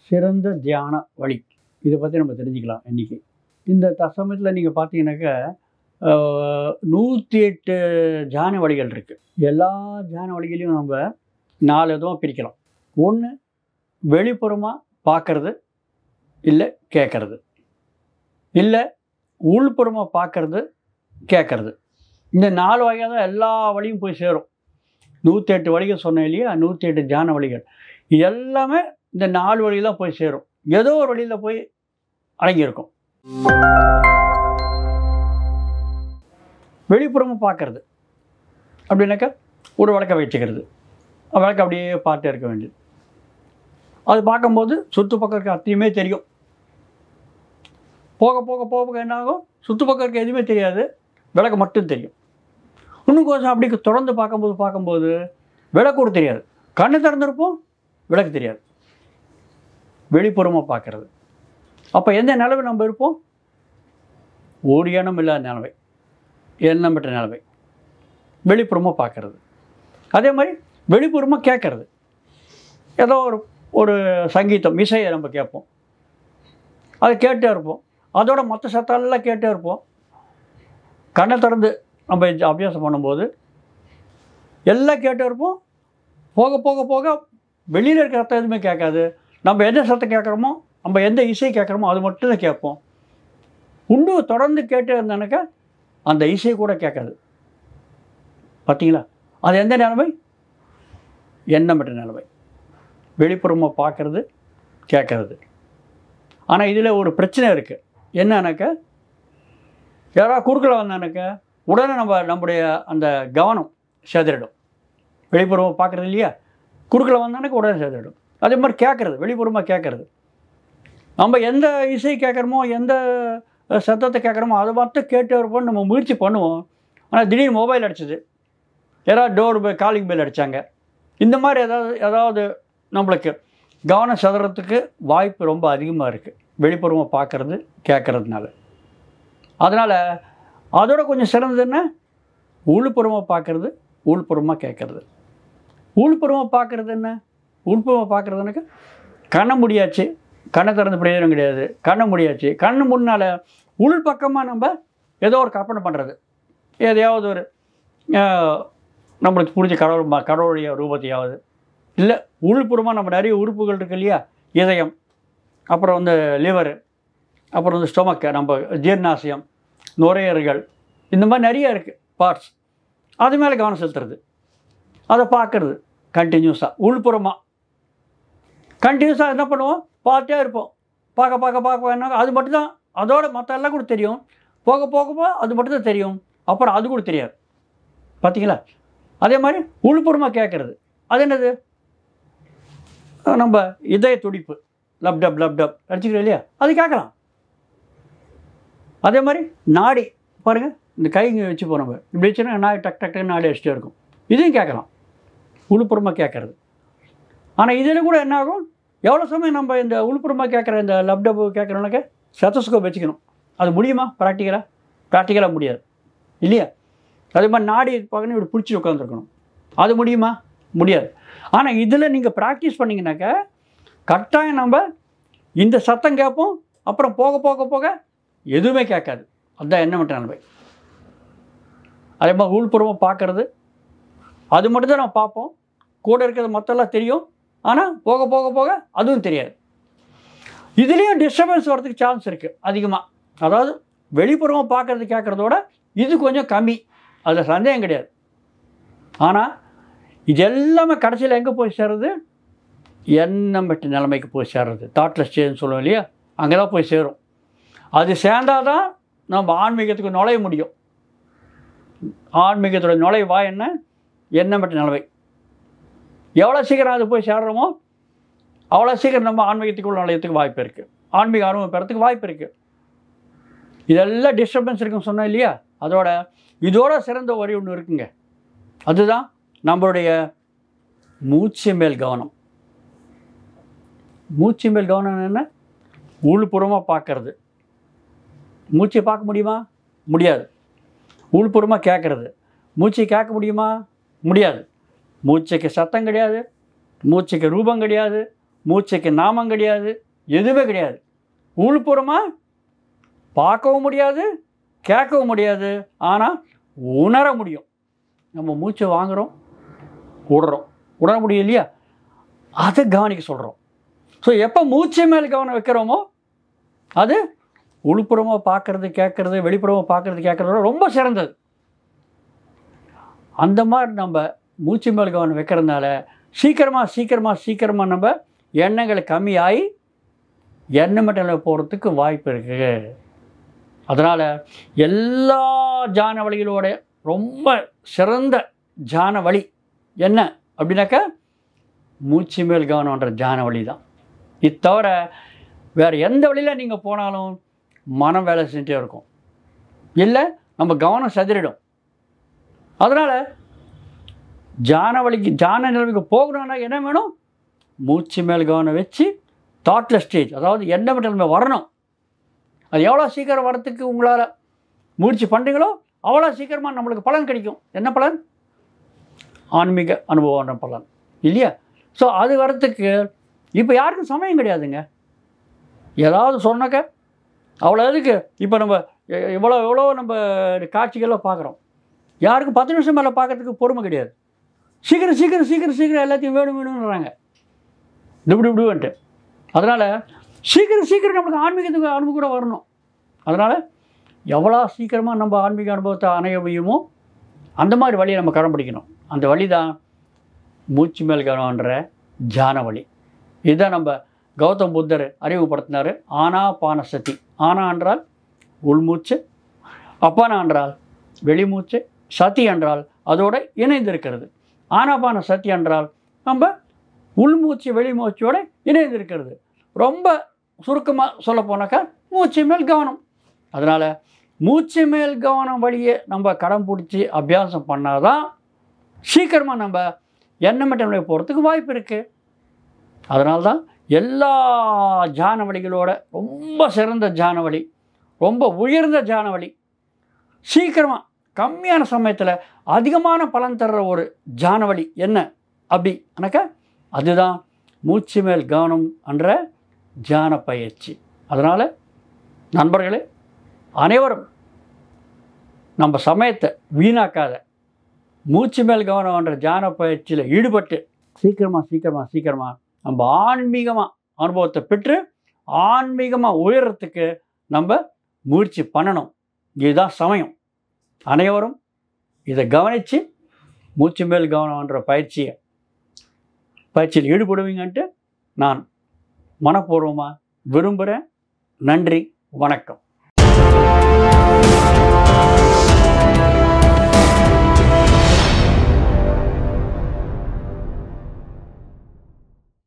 சிறந்த தியான வழி இதை பற்றி நம்ம தெரிஞ்சுக்கலாம் இன்னைக்கு இந்த தசமத்தில் நீங்கள் பார்த்தீங்கன்னாக்கா நூற்றி எட்டு தியான வழிகள் இருக்குது எல்லா தியான வழிகளையும் நம்ம நாலு விதமாக பிரிக்கலாம் ஒன்று வெளிப்புறமாக பார்க்கறது இல்லை கேட்கறது இல்லை உள்புறமாக பார்க்கறது கேட்கறது இந்த நாலு வகையாக தான் எல்லா வழியும் போய் சேரும் நூற்றி எட்டு வழிகள் சொன்னேன் இல்லையா நூற்றி எட்டு தியான வழிகள் இது எல்லாமே இந்த நாலு வழியில் தான் போய் சேரும் ஏதோ ஒரு வழியில் போய் அடங்கியிருக்கும் வெளிப்புறமாக பார்க்கறது அப்படின்னாக்கா ஒரு விளக்கை வச்சுக்கிறது விளக்கு அப்படியே பார்த்துட்டே இருக்க வேண்டியது அது பார்க்கும்போது சுற்று பக்கம் இருக்க அத்தனையுமே தெரியும் போக போக போக போக என்ன ஆகும் சுற்று பக்கம் இருக்க எதுவுமே தெரியாது விளக்கு மட்டும் தெரியும் இன்னும் கொஞ்சம் அப்படி தொடர்ந்து பார்க்கும்போது பார்க்கும்போது விளக்கு கூட தெரியாது கண்ணு திறந்திருப்போம் விளக்கு தெரியாது வெளிப்புறமாக பார்க்கறது அப்போ எந்த நிலவை நம்ம இருப்போம் ஒரு எண்ணம் இல்லாத நிலவை எண்ணம் பெற்ற நிலவை வெளிப்புறமாக பார்க்கறது அதே மாதிரி வெளிப்புறமாக கேட்கறது ஏதோ ஒரு ஒரு சங்கீதம் இசையை நம்ம கேட்போம் அதை கேட்டே இருப்போம் அதோட மற்ற சத்தெல்லாம் கேட்டே இருப்போம் கண்ணை திறந்து நம்ம இது அபியாசம் பண்ணும்போது எல்லாம் கேட்டே இருப்போம் போக போக போக வெளியில் இருக்கிற சத்தம் எதுவுமே கேட்காது நம்ம எந்த சத்தம் கேட்குறோமோ நம்ம எந்த இசை கேட்குறோமோ அது மட்டும் தான் கேட்போம் இன்னும் தொடர்ந்து கேட்டே இருந்தானாக்கா அந்த இசை கூட கேட்காது பார்த்தீங்களா அது எந்த நிலைமை எண்ணமற்ற நிலைமை வெளிப்புறமாக பார்க்கறது கேட்கறது ஆனால் இதில் ஒரு பிரச்சனை இருக்குது என்னன்னாக்கா யாராவது குறுக்கில் வந்தானாக்கா உடனே நம்ம நம்முடைய அந்த கவனம் செதறிடும் வெளிப்புறமாக பார்க்குறது இல்லையா குறுக்கில் வந்தானாக்கா உடனே செதறிடும் அதே மாதிரி கேட்குறது வெளிப்புறமாக கேட்குறது நம்ம எந்த இசை கேட்குறோமோ எந்த சத்தத்தை கேட்குறோமோ அதை மட்டும் கேட்டு இருப்போம்னு நம்ம முயற்சி பண்ணுவோம் ஆனால் திடீர்னு மொபைல் அடிச்சது யாராவது டோர் பை காலிங் பெல் அடித்தாங்க இந்த மாதிரி ஏதாவது ஏதாவது நம்மளுக்கு கவனம் செதறதுக்கு வாய்ப்பு ரொம்ப அதிகமாக இருக்குது வெளிப்புறமாக பார்க்குறது கேட்குறதுனால அதனால் அதோட கொஞ்சம் சிறந்தது என்ன உள்புறமாக பார்க்குறது உள்புறமாக கேட்குறது உள்புறமாக பார்க்குறது என்ன உள்புறமாக பார்க்குறதுனாக்க கண்ணை முடியாச்சு கண்ணை திறந்து பிரயோஜனம் கிடையாது கண்ணை முடியாச்சு கண்ணு முன்னால் உள் பக்கமாக நம்ம ஏதோ ஒரு கற்பனை பண்ணுறது எதையாவது ஒரு ஆஹ், நம்மளுக்கு பிடிச்ச கடவுள் ம- கடவுளுடைய ரூபத்தையாவது இல்லை உள்புறமாக நம்ம நிறைய உறுப்புகள் இருக்கு இல்லையா இதயம் அப்புறம் வந்து லிவர் அப்புறம் வந்து ஸ்டொமக்கு நம்ம ஜீர்ணாசயம் நுரையீரல்கள் இந்த மாதிரி நிறைய இருக்குது பார்ட்ஸ் அது மேலே கவனம் செலுத்துறது அதை பார்க்கறது கண்டினியூஸாக உள்புறமாக கண்டினியூஸாக என்ன பண்ணுவோம் பார்த்துட்டே இருப்போம் பார்க்க பார்க்க பார்க்க என்ன அது மட்டும்தான் அதோட மற்ற எல்லாம் கூட தெரியும் போக போக போக அது மட்டும்தான் தெரியும் அப்புறம் அது கூட தெரியாது பார்த்தீங்களா அதே மாதிரி உள்புறமாக கேட்குறது அது என்னது அஹ் நம்ம இதய துடிப்பு லப் டப் லப் டப் அடிச்சுக்கிறோம் இல்லையா அது கேட்கலாம் அதே மாதிரி நாடி பாருங்கள் இந்த கை இங்கே வச்சு போகிறோம் நம்ம இப்படி வச்சுன்னா நாடி டக் டக் டக் நாடி அடிச்சுட்டே இருக்கும் இதையும் கேட்கலாம் உள்புறமாக கேட்குறது ஆனால் இதில் கூட என்ன ஆகும் எவ்வளோ சமயம் நம்ம இந்த உள்புறமாக கேட்குற இந்த லப்டப் கேட்குறோன்னாக்க செத்தஸ்கோப் வச்சுக்கணும் அது முடியுமா ப்ராக்டிக்கலாக ப்ராக்டிக்கலாக முடியாது இல்லையா அதே மாதிரி நாடி பார்க்கணும் இப்படி பிடிச்சி உட்காந்துருக்கணும் அது முடியுமா முடியாது ஆனால் இதில் நீங்கள் ப்ராக்டிஸ் பண்ணிங்கனாக்கா கட்டாயம் நம்ம இந்த சத்தம் கேட்போம் அப்புறம் போக போக போக எதுவுமே கேட்காது அதுதான் என்ன மட்டும் நிலைமை அதே மாதிரி உள்புறமாக பார்க்குறது அது மட்டும் தான் நம்ம பார்ப்போம் கூட இருக்கிறது மற்றெல்லாம் தெரியும் ஆனால் போக போக போக அதுவும் தெரியாது இதுலேயும் டிஸ்டர்பன்ஸ் வரதுக்கு சான்ஸ் இருக்குது அதிகமாக அதாவது வெளிப்புறமாக பார்க்குறது கேட்குறதோட இது கொஞ்சம் கம்மி அதில் சந்தேகம் கிடையாது ஆனால் இது எல்லாமே கடைசியில் எங்கே போய் சேர்றது எண்ணம் பெற்ற நிலைமைக்கு போய் சேர்றது தாட்லெஸ் ஸ்டேஜ்னு சொல்லுவோம் இல்லையா அங்கே தான் போய் சேரும் அது சேர்ந்தால் தான் நம்ம ஆன்மீகத்துக்கு நுழைய முடியும் ஆன்மீகத்தோட நுழைவா என்ன எண்ணம் பெற்ற நிலைமை எவ்வளோ சீக்கிரம் அது போய் சேர்றோமோ அவ்வளோ சீக்கிரம் நம்ம ஆன்மீகத்துக்குள்ள நுழையத்துக்கு வாய்ப்பு இருக்குது ஆன்மீக ஆர்வம் பெறத்துக்கு வாய்ப்பு இருக்குது இதெல்லாம் டிஸ்டர்பன்ஸ் இருக்குன்னு சொன்னோம் இல்லையா அதோட இதோட சிறந்த வரி ஒன்று இருக்குங்க அதுதான் நம்மளுடைய மூச்சு மேல் கவனம் மூச்சு மேல் கவனம் என்ன உள்புறமாக பார்க்கறது மூச்சை பார்க்க முடியுமா முடியாது உள்புறமாக கேட்குறது மூச்சை கேட்க முடியுமா முடியாது மூச்சுக்கு சத்தம் கிடையாது மூச்சுக்கு ரூபம் கிடையாது மூச்சுக்கு நாமம் கிடையாது எதுவுமே கிடையாது உள்புறமாக பார்க்கவும் முடியாது கேட்கவும் முடியாது ஆனால் உணர முடியும் நம்ம மூச்சை வாங்குகிறோம் விடுறோம் உணர முடியும் இல்லையா அதை கவனிக்க சொல்கிறோம் ஸோ எப்போ மூச்சு மேல் கவனம் வைக்கிறோமோ அது உள்புறமாக பார்க்குறது கேட்குறது வெளிப்புறமாக பார்க்குறது கேட்குறதோட ரொம்ப சிறந்தது அந்த மாதிரி நம்ம மூச்சு மேல் கவனம் வைக்கிறதுனால சீக்கிரமாக சீக்கிரமாக சீக்கிரமாக நம்ம எண்ணங்கள் கம்மியாகி எண்ணெய் மட்டலில் போகிறதுக்கு வாய்ப்பு இருக்குது அதனால் எல்லா ஜான வழிகளோட ரொம்ப சிறந்த ஜான வழி என்ன அப்படின்னாக்கா மூச்சு மேல் கவனம்ன்ற ஜான வழி தான் இது தவிர வேறு எந்த வழியில் நீங்கள் போனாலும் மனம் வேலை செஞ்சுட்டே இருக்கும் இல்லை நம்ம கவனம் செதறிடும் அதனால் ஜான வழிக்கு ஜான நிலைமைக்கு போகணும்னா என்ன வேணும் மூச்சு மேல் கவனம் வச்சு தாட்லெஸ் ஸ்டேஜ் அதாவது எண்ணெய் நிலைமை வரணும் அது எவ்வளோ சீக்கிரம் வரத்துக்கு உங்களால் முயற்சி பண்ணுறீங்களோ அவ்வளோ சீக்கிரமாக நம்மளுக்கு பலன் கிடைக்கும் என்ன பலன் ஆன்மீக அனுபவம் பலன் இல்லையா ஸோ அது வரத்துக்கு இப்போ யாருக்கும் சமயம் கிடையாதுங்க ஏதாவது சொன்னாக்க அவ்வளோ எதுக்கு இப்போ நம்ம எ- எவ்வளோ எவ்வளோ நம்ம காட்சிகள்லாம் பார்க்குறோம் யாருக்கும் பத்து நிமிஷம் மேலே பார்க்கறதுக்கு பொறுமை கிடையாது சீக்கிரம் சீக்கிரம் சீக்கிரம் சீக்கிரம் எல்லாத்தையும் வேணும் வேணும்ன்றாங்க இப்படி இப்படின்ட்டு அதனால் சீக்கிரம் சீக்கிரம் நம்மளுக்கு ஆன்மீகத்துக்கு அனுபவம் கூட வரணும் அதனால் எவ்வளோ சீக்கிரமாக நம்ம ஆன்மீக அனுபவத்தை அணைய முடியுமோ அந்த மாதிரி வழியை நம்ம கடைப்பிடிக்கணும் அந்த வழி தான் மூச்சு மேல் கவனம்ன்ற ஜான வழி இதுதான் நம்ம கௌதம் புத்தர் அறிவுப்படுத்தினார் ஆனா பான சதி ஆனா என்றால் உள்மூச்சு அப்பானா என்றால் வெளிமூச்சு சதி என்றால் அதோட இணைந்திருக்கிறது ஆனாபான சதி என்றால் நம்ம உள்மூச்சு வெளிமூச்சோட இணைந்திருக்கிறது ரொம்ப சுருக்கமாக சொல்ல போனாக்கா மூச்சு மேல் கவனம் அதனால் மூச்சு மேல் கவனம் வழியை நம்ம கடம் பிடிச்சி அபியாசம் பண்ணாதான் சீக்கிரமாக நம்ம எண்ணெய் மட்டங்களை போகிறதுக்கு வாய்ப்பு இருக்குது அதனால தான் எல்லா ஜான வழிகளோட ரொம்ப சிறந்த ஜான வழி ரொம்ப உயர்ந்த ஜான வழி சீக்கிரமாக கம்மியான சமயத்தில் அதிகமான பலன் தர்ற ஒரு ஜான வழி என்ன அப்படி அனக்கா அதுதான் மூச்சு மேல் கவனம் என்ற தியான பயிற்சி அதனால் நண்பர்களே அனைவரும் நம்ம சமயத்தை வீணாக்காத மூச்சு மேல் கவனம் என்ற தியான பயிற்சியில் ஈடுபட்டு சீக்கிரமாக சீக்கிரமாக சீக்கிரமாக நம்ம ஆன்மீகமாக அனுபவத்தை பெற்று ஆன்மீகமாக உயர்றதுக்கு நம்ம முயற்சி பண்ணணும் இதுதான் சமயம் அனைவரும் இதை கவனித்து மூச்சு மேல் கவனம்ன்ற பயிற்சியை பயிற்சியில் ஈடுபடுவீங்கன்ட்டு நான் மனப்பூர்வமாக விரும்புகிறேன் நன்றி வணக்கம்